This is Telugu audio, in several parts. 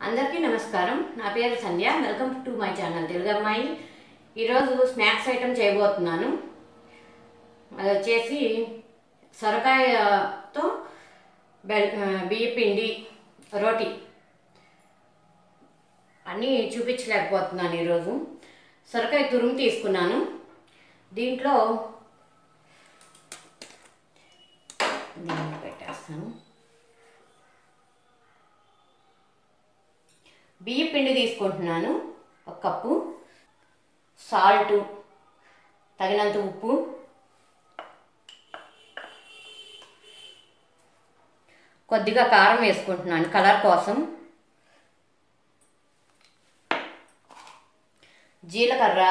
అందరికీ నమస్కారం నా పేరు Sandhya welcome to my channel Telugu అమ్మాయి ఈరోజు స్నాక్స్ ఐటెం చేయబోతున్నాను అది వచ్చేసి సొరకాయతో బెల్ బియ్య పిండి రోటీ అన్నీ చూపించలేకపోతున్నాను ఈరోజు సొరకాయ తురుము తీసుకున్నాను దీంట్లో దీన్ని పెట్టేస్తాను బియ్య పిండి తీసుకుంటున్నాను ఒక కప్పు సాల్ట్ తగినంత ఉప్పు కొద్దిగా కారం వేసుకుంటున్నాను కలర్ కోసం జీలకర్ర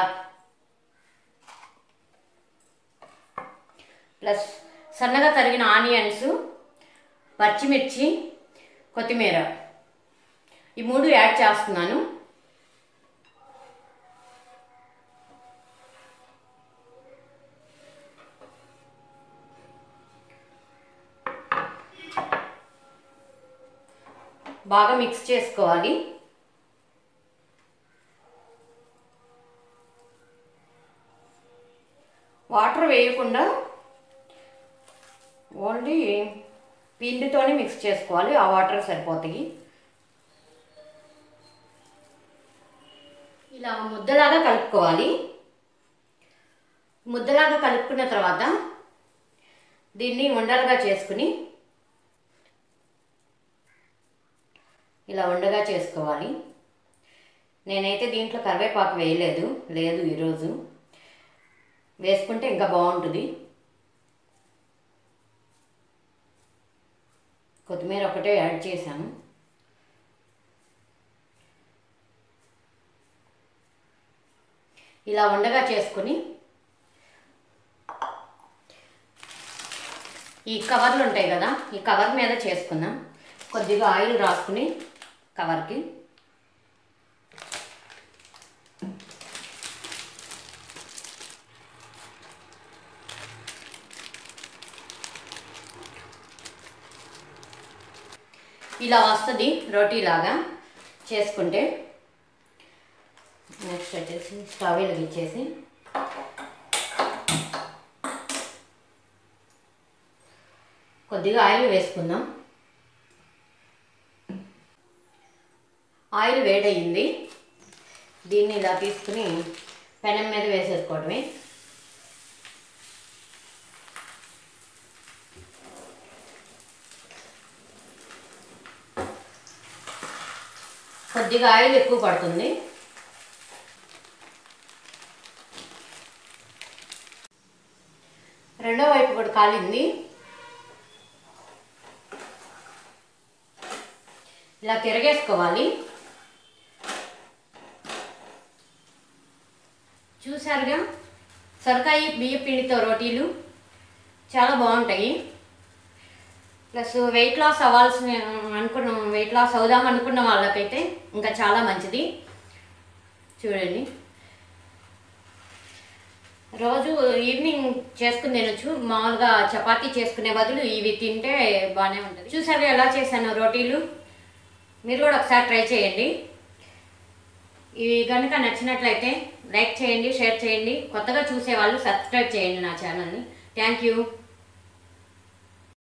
ప్లస్ సన్నగా తరిగిన ఆనియన్స్ పచ్చిమిర్చి కొత్తిమీర ఈ మూడు యాడ్ చేస్తున్నాను బాగా మిక్స్ చేసుకోవాలి వాటర్ వేయకుండా ఓన్లీ పిండితోనే మిక్స్ చేసుకోవాలి ఆ వాటర్ సరిపోతాయి ఇలా ముద్దలాగా కలుపుకోవాలి ముద్దలాగా కలుపుకున్న తర్వాత దీన్ని ఉండలుగా చేసుకుని ఇలా ఉండగా చేసుకోవాలి నేనైతే దీంట్లో కరివేపాకు వేయలేదు లేదు ఈరోజు వేసుకుంటే ఇంకా బాగుంటుంది కొత్తిమీర ఒకటే యాడ్ చేశాను ఇలా ఉండగా చేసుకుని ఈ కవర్లు ఉంటాయి కదా ఈ కవర్ మీద చేసుకుందాం కొద్దిగా ఆయిల్ రాసుకుని కవర్కి ఇలా వస్తుంది రోటీలాగా చేసుకుంటే నెక్స్ట్ వచ్చేసి స్టవ్ వెలిగించేసి కొద్దిగా ఆయిల్ వేసుకుందాం ఆయిల్ వేడయింది దీన్ని ఇలా తీసుకుని పెనం మీద వేసేసుకోవడమే కొద్దిగా ఆయిల్ ఎక్కువ పడుతుంది రెండో వైపు కూడా కాలింది ఇలా తిరగేసుకోవాలి చూసారుగా సొరకాయ బియ్య పిండితో రోటీలు చాలా బాగుంటాయి ప్లస్ వెయిట్ లాస్ అవ్వాల్సిన అనుకున్న వెయిట్ లాస్ అవుదాం అనుకున్న వాళ్ళకైతే ఇంకా చాలా మంచిది చూడండి రోజు ఈవినింగ్ చేసుకుని తినొచ్చు మామూలుగా చపాతీ చేసుకునే బదులు ఇవి తింటే బాగానే ఉంటుంది చూసారు ఎలా చేశాను రోటీలు మీరు కూడా ఒకసారి ట్రై చేయండి ఇవి కనుక నచ్చినట్లయితే లైక్ చేయండి షేర్ చేయండి కొత్తగా చూసే వాళ్ళు సబ్స్క్రైబ్ చేయండి నా ఛానల్ని థ్యాంక్ యూ